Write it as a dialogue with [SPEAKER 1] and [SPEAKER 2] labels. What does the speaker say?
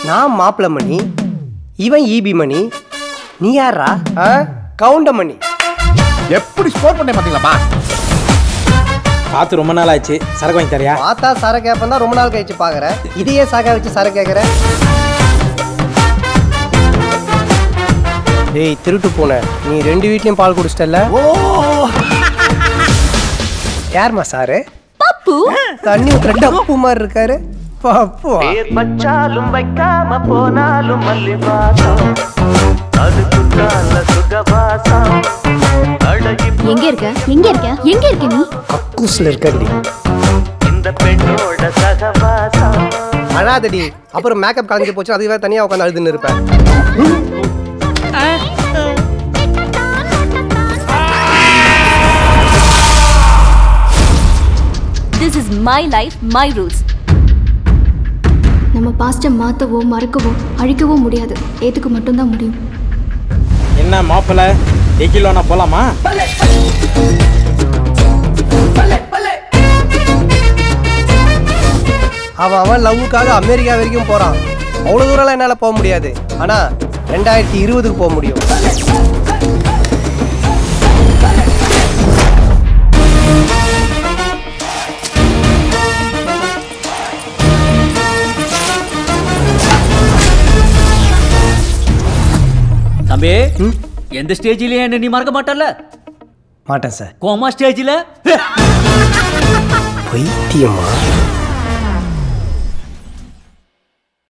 [SPEAKER 1] நான் மாப்பிள மணி இவன் ஈபி மணி நீ யாரா ஆ கவுண்ட மணி
[SPEAKER 2] எப்படி ஸ்கோர் பண்ண பாத்தீங்களா பாஸ்
[SPEAKER 3] பார்த்து ரொம்ப நாள் ஆச்சு சரக்கு வாங்கி தரியா
[SPEAKER 1] பார்த்தா சர கேப்பன் தான் ரொம்ப நாள் கழிச்சு பாக்குற இதையே சாக்கா வச்சு சர கேக்குற டேய் திருட்டு போன நீ ரெண்டு வீட்லயும் பால் குடிச்சிட்டல
[SPEAKER 2] ஓ
[SPEAKER 1] யாரும்மா சாரு
[SPEAKER 4] பப்பு
[SPEAKER 1] தண்ணி ஊத்துற டப்பு மாதிரி இருக்காரு பப்பு
[SPEAKER 5] பேர் வச்சாலும் வைக்காம போனாலும் மல்லி வாசம் அது குத்தால சுகவாசம் அழகி
[SPEAKER 4] எங்க இருக்க எங்க இருக்க எங்க இருக்க நீ
[SPEAKER 1] கக்கூஸ்ல இருக்கடி
[SPEAKER 5] இந்த பெண்ணோட சகவாசம்
[SPEAKER 1] அழாதடி அப்புறம் மேக்கப் கலந்து போச்சு அதுவே தனியா உட்காந்து அழுதுன்னு இருப்பேன்
[SPEAKER 4] this is my life my rules
[SPEAKER 6] நம்ம பாஸ்ட்டை மாற்றவோ மறக்கவோ அழிக்கவோ முடியாது ஏற்றுக்க மட்டும்தான் முடியும்
[SPEAKER 3] என்ன மாப்பிள்ள எக்கிலோனா போலாமா
[SPEAKER 1] அவன் அவன் லவ்வுக்காக அமெரிக்கா வரைக்கும் போறான் அவ்வளவு தூரம்லாம் என்னால போக முடியாது ஆனா ரெண்டாயிரத்தி இருபதுக்கு போக முடியும்
[SPEAKER 7] தம்பி எந்த ஸ்டேஜ்லயும் என்ன நீ மறக்க மாட்டல்ல
[SPEAKER 1] மாட்டேன் சார்
[SPEAKER 7] கோமா ஸ்டேஜ்ல
[SPEAKER 1] பைத்தியமா